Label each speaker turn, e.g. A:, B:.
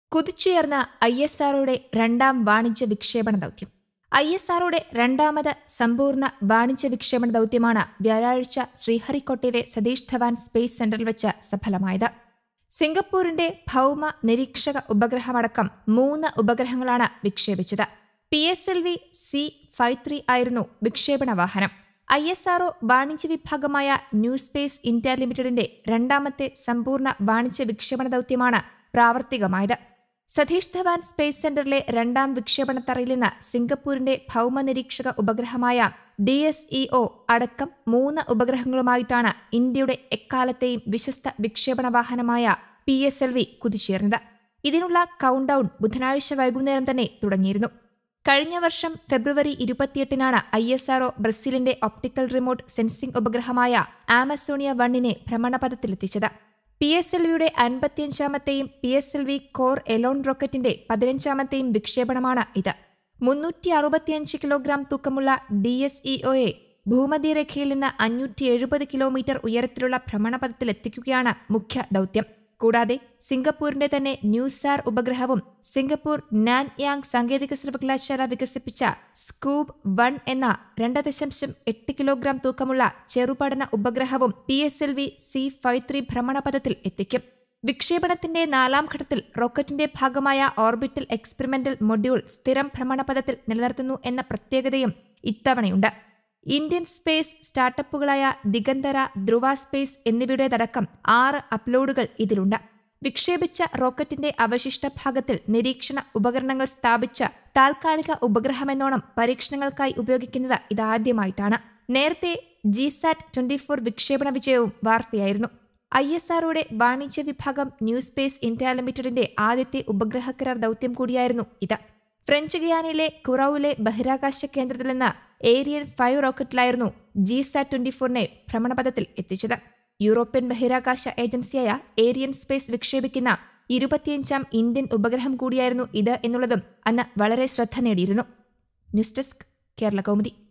A: കുതിച്ചുയർന്ന I S ആർഒയുടെ രണ്ടാം വാണിജ്യ വിക്ഷേപണ ദൗത്യം ഐ എസ് ആർഒയുടെ രണ്ടാമത് സമ്പൂർണ്ണ വാണിജ്യ വിക്ഷേപണ ദൗത്യമാണ് വ്യാഴാഴ്ച ശ്രീഹരിക്കോട്ടയിലെ സതീഷ് ധവാൻ സ്പേസ് സെന്ററിൽ വെച്ച് സഫലമായത് സിംഗപ്പൂരിന്റെ ഭൗമ നിരീക്ഷക ഉപഗ്രഹമടക്കം മൂന്ന് ഉപഗ്രഹങ്ങളാണ് വിക്ഷേപിച്ചത് P S L V C five three ആയിരുന്നു വിക്ഷേപണ വാഹനം ഐ എസ് ആർഒ വാണിജ്യ വിഭാഗമായ ന്യൂ സ്പേസ് ഇന്ത്യ ലിമിറ്റഡിന്റെ രണ്ടാമത്തെ സമ്പൂർണ്ണ വാണിജ്യ വിക്ഷേപണ ദൗത്യമാണ് പ്രാവർത്തികമായത് സതീഷ് ധവാൻ സ്പേസ് സെന്ററിലെ രണ്ടാം വിക്ഷേപണത്തറയിൽ നിന്ന് സിംഗപ്പൂരിന്റെ ഭൗമ നിരീക്ഷക ഉപഗ്രഹമായ ഡി എസ് ഇ ഒ അടക്കം മൂന്ന് ഉപഗ്രഹങ്ങളുമായിട്ടാണ് ഇന്ത്യയുടെ എക്കാലത്തെയും വിശ്വസ്ത വിക്ഷേപണ വാഹനമായ പി എസ് എൽ വി കുതിച്ചുയർന്നത് ഇതിനുള്ള കൗണ്ട് ഡൌൺ ബുധനാഴ്ച വൈകുന്നേരം തന്നെ തുടങ്ങിയിരുന്നു കഴിഞ്ഞ വർഷം ഫെബ്രുവരി ഇരുപത്തിയെട്ടിനാണ് ഐ എസ് ആർഒ ബ്രസീലിന്റെ ഒപ്റ്റിക്കൽ റിമോട്ട് സെൻസിംഗ് ഉപഗ്രഹമായ ആമസോണിയ വണ്ണിനെ ഭ്രമണപഥത്തിലെത്തിച്ചത് പി എസ് എൽ വിയുടെ അൻപത്തിയഞ്ചാമത്തെയും P S L V core alone റോക്കറ്റിന്റെ പതിനഞ്ചാമത്തെയും വിക്ഷേപണമാണ് ഇത് മുന്നൂറ്റി അറുപത്തിയഞ്ച് കിലോഗ്രാം തൂക്കമുള്ള ഡി എസ് ഇ ഒയെ ഭൂമധ്യരേഖയിൽ നിന്ന് അഞ്ഞൂറ്റി എഴുപത് കിലോമീറ്റർ ഉയരത്തിലുള്ള ഭ്രമണപഥത്തിലെത്തിക്കുകയാണ് മുഖ്യ ദൗത്യം കൂടാതെ സിംഗപ്പൂരിന്റെ തന്നെ ന്യൂസാർ ഉപഗ്രഹവും സിംഗപ്പൂർ നാൻ യാങ് സാങ്കേതിക സർവകലാശാല വികസിപ്പിച്ച സ്കൂബ് വൺ എന്ന രണ്ട് ദശാംശം എട്ട് കിലോഗ്രാം തൂക്കമുള്ള ചെറുപഠന ഉപഗ്രഹവും P S L V C five three ഭ്രമണപഥത്തിൽ എത്തിക്കും വിക്ഷേപണത്തിന്റെ നാലാം ഘട്ടത്തിൽ റോക്കറ്റിന്റെ ഭാഗമായ ഓർബിറ്റൽ എക്സ്പെരിമെന്റൽ മൊഡ്യൂൾ സ്ഥിരം ഭ്രമണപഥത്തിൽ നിലനിർത്തുന്നു എന്ന പ്രത്യേകതയും ഇത്തവണയുണ്ട് ഇന്ത്യൻ സ്പേസ് സ്റ്റാർട്ടപ്പുകളായ ദിഗന്തര ധ്രുവ സ്പേസ് എന്നിവയുടേതടക്കം ആറ് അപ്ലോഡുകൾ ഇതിലുണ്ട് വിക്ഷേപിച്ച റോക്കറ്റിന്റെ അവശിഷ്ട ഭാഗത്തിൽ നിരീക്ഷണ ഉപകരണങ്ങൾ സ്ഥാപിച്ച താൽക്കാലിക ഉപഗ്രഹമെന്നോണം പരീക്ഷണങ്ങൾക്കായി ഉപയോഗിക്കുന്നത് ഇതാദ്യമായിട്ടാണ് നേരത്തെ ജിസാറ്റ് ട്വന്റി ഫോർ വിക്ഷേപണ വിജയവും വാർത്തയായിരുന്നു ഐ എസ് ആർഒയുടെ വാണിജ്യ വിഭാഗം ന്യൂ സ്പേസ് ഇന്ത്യ ലിമിറ്റഡിന്റെ ആദ്യത്തെ ഉപഗ്രഹ കരാർ ദൗത്യം കൂടിയായിരുന്നു ഇത് ഫ്രഞ്ച് ഗിയാനയിലെ കുറൌവിലെ ബഹിരാകാശ കേന്ദ്രത്തിൽ നിന്ന് ഏരിയൻ ഫൈവ് റോക്കറ്റിലായിരുന്നു ജി സാറ്റ് ട്വന്റി ഫോറിനെ ഭ്രമണപഥത്തിൽ എത്തിച്ചത് യൂറോപ്യൻ ബഹിരാകാശ ഏജൻസിയായ ഏരിയൻ സ്പേസ് വിക്ഷേപിക്കുന്ന ഇരുപത്തിയഞ്ചാം ഇന്ത്യൻ ഉപഗ്രഹം കൂടിയായിരുന്നു ഇത് എന്നുള്ളതും അന്ന് വളരെ ശ്രദ്ധ നേടിയിരുന്നു ന്യൂസ് ഡെസ്ക് കേരള കൗമുദി